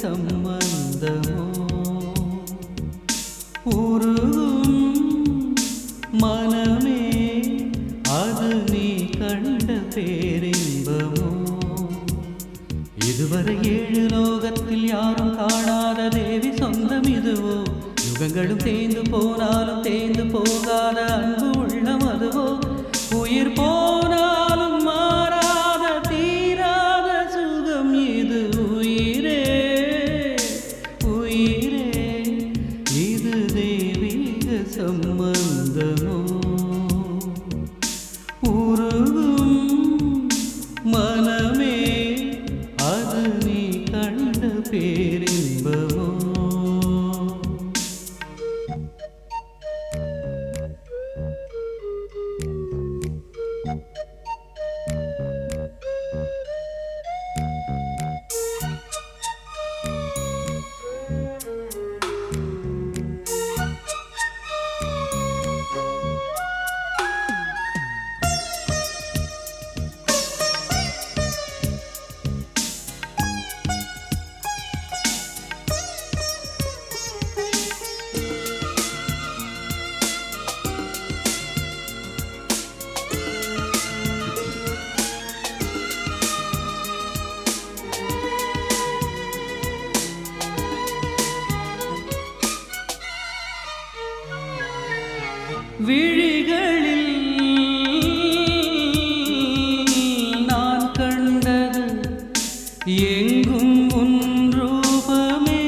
சம்பந்தமோ உருகும் மனமே அது நீ கண்ட பேரின்பமோ இதுவரை ஏழு லோகத்தில் யாரும் காணாத தேவி சொந்தம் இதுவோ யுகங்களும் தேய்ந்து போனாலும் தேய்ந்து போகாத அன்பு உள்ளம் அதுவோ உயிர் போனாலும் மாறாத தீராத சுகம் இது உயிரே உயிரே இது தெய்வீக சம்பந்தமோ உருகும் மனமே அது நீ கண்ட பேரின்பமோ விழிகளில் நான் கண்டது எங்கும் உன் ரூபமே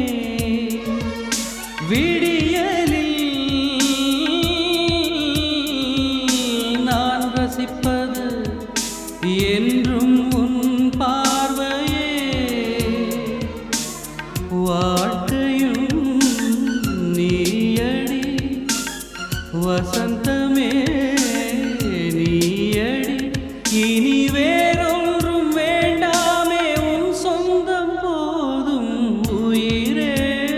விடியலில் நான் ரசிப்பது என்றும் உன் பார்வையே வாழ்க்கையும் நீயடி வசந்தமே நீயடி இனி வேறொன்றும் வேண்டாமே உன் சொந்தம் போதும் உயிரே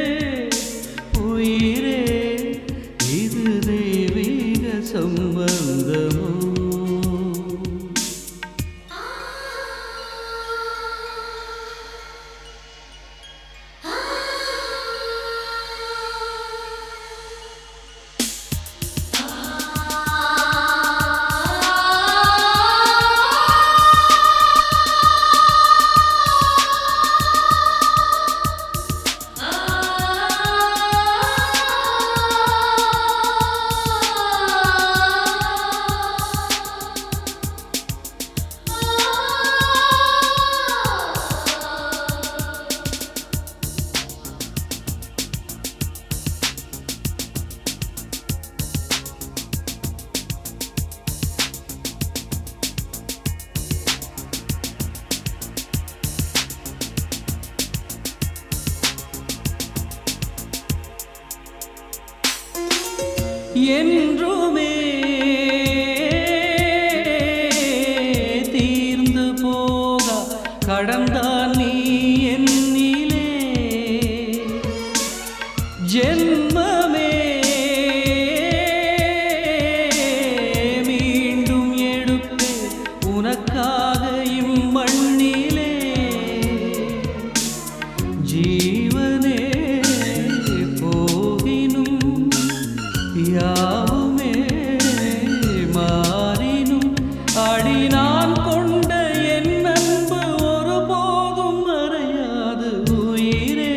உயிரே இது தெய்வீக சம்பந்தமோ என்றுமே தீர்ந்து போக கடந்தான் நீ என்னிலே ஜென்மமே மீண்டும் எடுப்பே உனக்காக இம்மண்ணிலே ஜீவனே போகினும் யாவுமே மாறினும் அடி நான் கொண்ட என் அன்பு ஒருபோதும் மறையாது உயிரே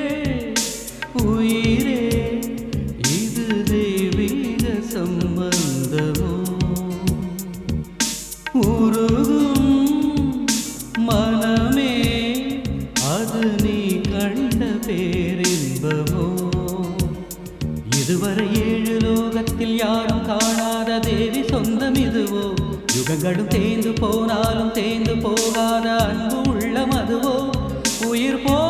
உயிரே இது தெய்வீக சம்பந்தமோ உருகும் மனமே அது நீ கண்ட பேரின்பமோ இதுவரை ஏழு லோகத்தில் யாரும் காணாத தேவி சொந்தம் இதுவோ யுகங்களும் தேய்ந்து போனாலும் தேய்ந்து போகாத அன்பு உள்ளம் அதுவோ உயிர் போ